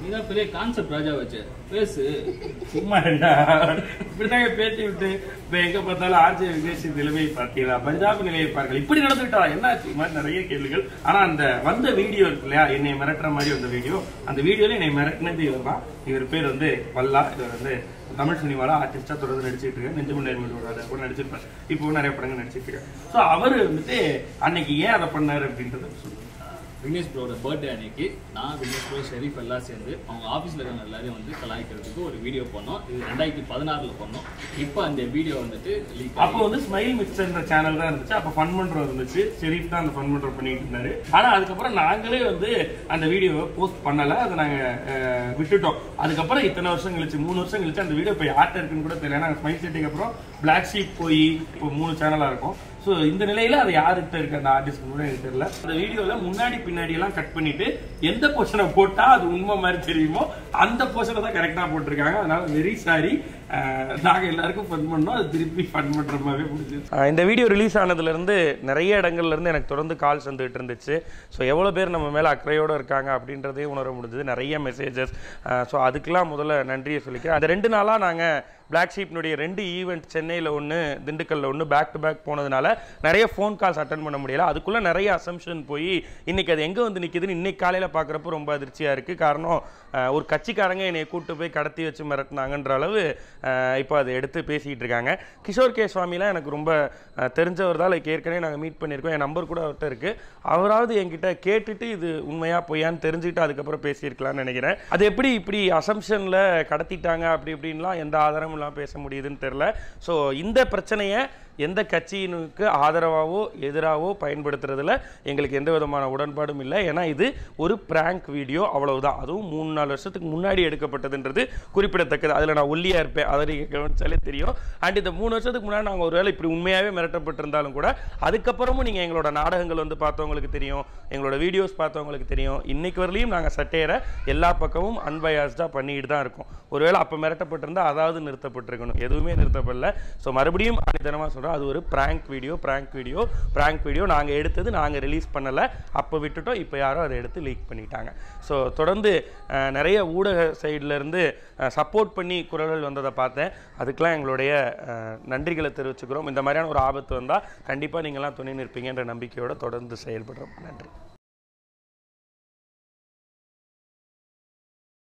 நீ தான் பெரிய கான்செப்ட் ராஜா வச்ச பேசு சும்மா என்ன இப்படிதாங்க பேட்டி விட்டு இப்ப எங்க பார்த்தாலும் ஆர்ஜே விதேசி நிலைமை பார்த்தீங்களா பஞ்சாப் நிலையை பாருங்கள் இப்படி நடந்துட்டா என்னாச்சு இது மாதிரி நிறைய கேள்விகள் ஆனா அந்த வந்த வீடியோ இருக்கு இல்லையா என்னை மிரட்டுற மாதிரி வந்த வீடியோ அந்த வீடியோல என்னை மிரட்டினது இவர் தான் இவர் பேர் வந்து வல்லா இவர் வந்து தமிழ் சினிமால ஆர்டிஸ்டா தொடர்ந்து நடிச்சிட்டு இருக்காரு நெஞ்சு நேர்மையோட கூட நடிச்சிருப்பாரு இப்போ நிறைய படங்கள் நடிச்சிட்டு இருக்காரு ஸோ அவர் வந்துட்டு அன்னைக்கு ஏன் அதை பண்ணாரு அப்படின்றத சொல்லுங்க விக்னேஷ் ப்ரோட பர்த்டே அன்னைக்கு நான் விக்னேஷ் ப்ரோ ஷெரீஃப் எல்லாம் சேர்ந்து அவங்க ஆஃபீஸில் இருக்கவங்க எல்லாரையும் வந்து கலாய்க்கிறதுக்கு ஒரு வீடியோ பண்ணோம் இது ரெண்டாயிரத்தி பதினாறில் பண்ணோம் இப்போ அந்த வீடியோ வந்துட்டு லீக் அப்போ வந்து ஸ்மைல் மிக்சர்ன்ற சேனல் தான் இருந்துச்சு அப்போ ஃபன் பண்றோம் இருந்துச்சு ஷெரீஃப் தான் அந்த ஃபன் பண்றோம் பண்ணிட்டு இருந்தாரு ஆனா அதுக்கப்புறம் நாங்களே வந்து அந்த வீடியோவை போஸ்ட் பண்ணல அதை நாங்க அஹ், விட்டுட்டோம் அதுக்கப்புறம் இத்தனை வருஷம் கழிச்சு மூணு வருஷம் கழிச்சு அந்த வீடியோ இப்போ யார்கிட்ட இருக்குன்னு கூட தெரியல நாங்கள் ஸ்மைல் செட்டிக்கு அப்புறம் பிளாக் ஷீப் போய் இப்போ மூணு சேனலா இருக்கும் ஸோ இந்த நிலையில அது யார்கிட்ட இருக்கு அந்த ஆர்டிஸ்ட் கூட எனக்கு தெரியல அந்த வீடியோல முன்னாடி பின்னாடி எல்லாம் கட் பண்ணிட்டு எந்த போர்ஷனை போட்டா அது உண்மை மாதிரி தெரியுமோ அந்த போர்ஷனை தான் கரெக்டா போட்டிருக்காங்க அதனால வெரி சாரி நாங்க எல்லாருக்கும் ஃபன் பண்ணோம் அது திருப்பி ஃபன் பண்ற மாதிரி முடிஞ்சது இந்த வீடியோ ரிலீஸ் ஆனதுல இருந்து நிறைய இடங்கள்ல இருந்து எனக்கு தொடர்ந்து கால்ஸ் வந்துட்டு இருந்துச்சு ஸோ எவ்வளோ பேர் நம்ம மேல அக்கறையோட இருக்காங்க அப்படின்றதையும் உணர முடிஞ்சது நிறைய மெசேஜஸ் ஸோ அதுக்கெல்லாம் முதல்ல நன்றியை சொல்லிக்கிறேன் அந்த ரெண்டு நாளா நாங்க பிளாக் ஷீப்னுடைய ரெண்டு ஈவெண்ட் சென்னையில் ஒன்று திண்டுக்கல்ல ஒன்று பேக் டு பேக் போனதுனால நிறைய ஃபோன் கால்ஸ் அட்டன் பண்ண முடியல அதுக்குள்ளே நிறைய அசம்ஷன் போய் இன்னைக்கு அது எங்கே வந்து நிற்கிதுன்னு இன்னைக்கு காலையில் பார்க்குறப்போ ரொம்ப அதிர்ச்சியாக இருக்குது காரணம் அஹ், ஒரு கட்சிக்காரங்க என்னை கூட்டு போய் கடத்தி வச்சு மிரட்டினாங்கன்ற அளவு அஹ், இப்போ அதை எடுத்து பேசிக்கிட்டு இருக்காங்க கிஷோர் கே சுவாமிலாம் எனக்கு ரொம்ப அஹ், தெரிஞ்சவர் தான் லைக் ஏற்கனவே நாங்கள் மீட் பண்ணியிருக்கோம் என் நம்பர் கூட அவர்கிட்ட இருக்குது அவராவது என்கிட்ட கேட்டுட்டு இது உண்மையா பொய்யான்னு தெரிஞ்சுக்கிட்டு அதுக்கப்புறம் பேசியிருக்கலாம்னு நினைக்கிறேன் அது எப்படி இப்படி அசம்ஷனில் கடத்திட்டாங்க அப்படி இப்படின்லாம் எந்த ஆதாரமும் இல்லாமல் பேச முடியுதுன்னு தெரில ஸோ இந்த பிரச்சனையை எந்த கட்சியினுக்கு ஆதரவாவோ எதிராகவோ பயன்படுத்துறதுல எங்களுக்கு எந்த விதமான உடன்பாடும் இல்லை ஏன்னா இது ஒரு பிராங்க் வீடியோ அவ்வளவுதான் அதுவும் மூணு நாலு வருஷத்துக்கு முன்னாடி எடுக்கப்பட்டதுன்றது குறிப்பிடத்தக்கது அதில் நான் ஒல்லியாக இருப்பேன் அதை நீங்கள் கவனிச்சாலே தெரியும் அண்ட் இந்த மூணு வருஷத்துக்கு முன்னாடி நாங்கள் ஒருவேளை இப்படி உண்மையாகவே மிரட்டப்பட்டிருந்தாலும் கூட அதுக்கப்புறமும் நீங்கள் எங்களோட நாடகங்கள் வந்து பார்த்தவங்களுக்கு தெரியும் எங்களோட வீடியோஸ் பார்த்தவங்களுக்கு தெரியும் இன்னைக்கு வரலையும் நாங்கள் சட்டையரை எல்லா பக்கமும் அன்பயாஸ்டாக பண்ணிட்டு தான் இருக்கோம் ஒருவேளை அப்போ மிரட்டப்பட்டிருந்தா அதாவது நிறுத்தப்பட்டிருக்கணும் எதுவுமே நிறுத்தப்படல ஸோ மறுபடியும் அடித்தனமாக சொல்கிறோம் அது ஒரு prank video prank video prank video நாங்கள் எடுத்தது நாங்கள் ரிலீஸ் பண்ணலை அப்போ விட்டுட்டோம் இப்போ யாரோ அதை எடுத்து லீக் பண்ணிட்டாங்க ஸோ தொடர்ந்து அஹ், நிறைய ஊடக சைடுல இருந்து சப்போர்ட் பண்ணி குரல்கள் வந்ததை பார்த்தேன் அதுக்கெல்லாம் எங்களுடைய அஹ், நன்றிகளை தெரிவிச்சுக்கிறோம் இந்த மாதிரியான ஒரு ஆபத்து வந்தால் கண்டிப்பாக நீங்கள்லாம் துணை நிற்பீங்கன்ற நம்பிக்கையோட தொடர்ந்து செயல்படுறோம் நன்றி